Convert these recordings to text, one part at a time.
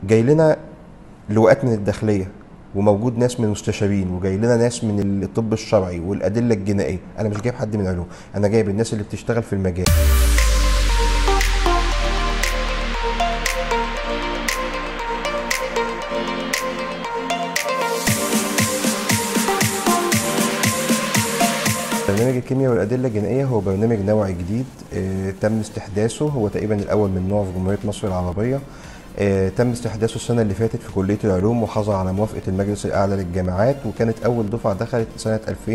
جاي لنا لواءات من الداخليه وموجود ناس من المستشارين وجاي لنا ناس من الطب الشرعي والادله الجنائيه انا مش جايب حد من علوم انا جايب الناس اللي بتشتغل في المجال برنامج الكيمياء والأدلة الجنائية هو برنامج نوعي جديد آه، تم استحداثه هو تقريبا الأول من نوعه في جمهورية مصر العربية آه، تم استحداثه السنة اللي فاتت في كلية العلوم وحصل على موافقة المجلس الأعلى للجامعات وكانت أول دفعة دخلت سنة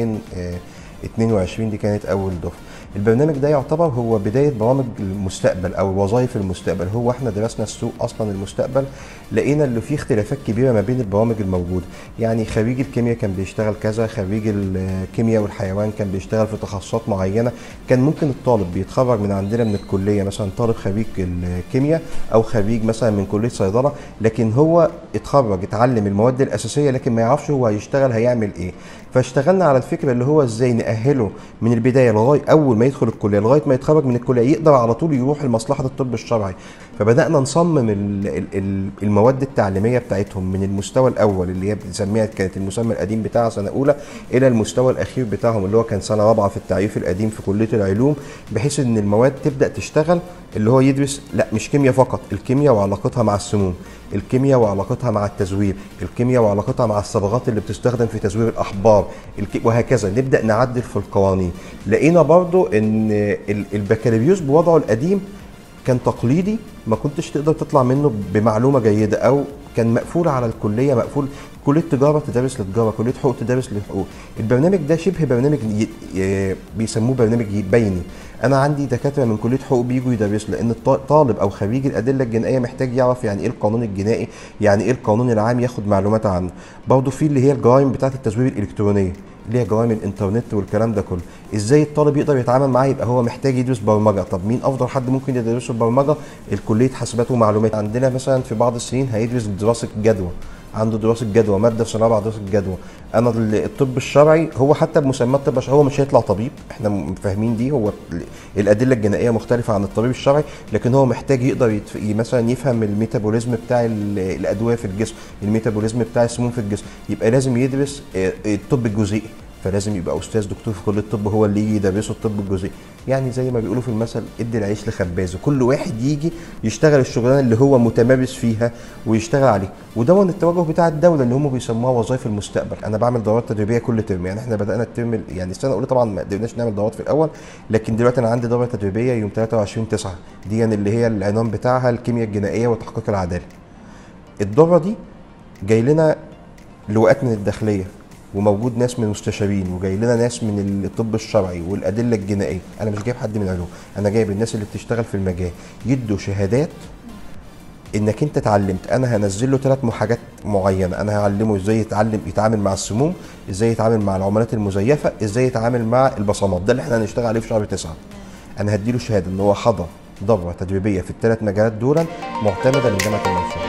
2022 دي كانت أول دفعة البرنامج ده يعتبر هو بداية برامج المستقبل أو وظائف المستقبل هو احنا درسنا السوق أصلا المستقبل لقينا اللي فيه اختلافات كبيرة ما بين البرامج الموجودة يعني خريج الكيمياء كان بيشتغل كذا خريج الكيمياء والحيوان كان بيشتغل في تخصصات معينة كان ممكن الطالب بيتخرج من عندنا من الكلية مثلا طالب خريج الكيمياء أو خريج مثلا من كلية صيدلة لكن هو اتخرج اتعلم المواد الأساسية لكن ما يعرفش هو هيشتغل هيعمل إيه فاشتغلنا على الفكرة اللي هو إزاي نأهله من البداية لغاية أول ما يدخل الكلية لغاية ما يتخرج من الكلية يقدر على طول يروح لمصلحة الطب الشرعي فبدأنا نصمم ال- ال- ال- المواد التعليمية بتاعتهم من المستوى الأول اللي هي بنسميها كانت المسمى القديم بتاعها سنة أولى إلى المستوى الأخير بتاعهم اللي هو كان سنة رابعة في التعريف القديم في كلية العلوم بحيث إن المواد تبدأ تشتغل اللي هو يدرس لا مش كيمياء فقط الكيمياء وعلاقتها مع السموم الكيمياء وعلاقتها مع التزوير الكيمياء وعلاقتها مع الصبغات اللي بتستخدم في تزوير الأحبار الك- وهكذا نبدأ نعدل في القوانين لقينا برضو إن ال- البكالوريوس بوضعه القديم كان تقليدي ما كنتش تقدر تطلع منه بمعلومه جيده او كان مقفول على الكليه مقفول كليه تجاره تدرس لتجاره كليه حقوق تدرس لحقوق البرنامج ده شبه برنامج ي- ي- بيسموه برنامج بيني انا عندي دكاتره من كليه حقوق بيجوا يدرسوا لان الط- طالب او خريج الادله الجنائيه محتاج يعرف يعني ايه القانون الجنائي يعني ايه القانون العام ياخد معلومات عنه برضه في اللي هي الجرائم بتاعه التزوير الالكترونيه اللي هي جرائم الانترنت والكلام ده كله ازاي الطالب يقدر يتعامل معاه يبقى هو محتاج يدرس برمجه طب مين افضل حد ممكن يدرسه البرمجه الكليه حاسبات ومعلومات عندنا مثلا في بعض السنين هيدرس دراسه جدوى عنده دراسه جدوى ماده في سنه رابعه دراسه جدوى انا ال- الطب الشرعي هو حتى بمسمى الطب الشرعي هو مش هيطلع طبيب احنا م- فاهمين دي هو ال- الادله الجنائيه مختلفه عن الطبيب الشرعي لكن هو محتاج يقدر يتف... ي- مثلا يفهم الميتابوليزم بتاع ال- الادويه في الجسم الميتابوليزم بتاع السموم في الجسم يبقى لازم يدرس آه، الطب الجزيئي فلازم يبقى استاذ دكتور في كليه الطب هو اللي يجي يدرسه الطب الجزئي يعني زي ما بيقولوا في المثل ادي العيش لخبازه كل واحد يجي يشتغل الشغلانه اللي هو متمارس فيها ويشتغل عليها وده التوجه بتاع الدوله اللي هم بيسموها وظائف المستقبل انا بعمل دورات تدريبيه كل ترم يعني احنا بدانا الترم ال- يعني السنه الاولى طبعا ما قدرناش نعمل دورات في الاول لكن دلوقتي انا عندي دوره تدريبيه يوم 23 9 دي يعني اللي هي العنوان بتاعها الكيمياء الجنائيه وتحقيق العداله الدوره دي جاي لنا لواءات من الداخليه وموجود ناس من المستشارين وجاي لنا ناس من الطب الشرعي والادله الجنائيه انا مش جايب حد من علوم انا جايب الناس اللي بتشتغل في المجال يدوا شهادات انك انت اتعلمت انا هنزل له ثلاث حاجات معينه انا هعلمه ازاي يتعلم يتعامل مع السموم ازاي يتعامل مع العملات المزيفه ازاي يتعامل مع البصمات ده اللي احنا هنشتغل عليه في شهر تسعة انا هديله شهاده ان هو حضر دوره تدريبيه في الثلاث مجالات دول معتمده من جامعه المنصوره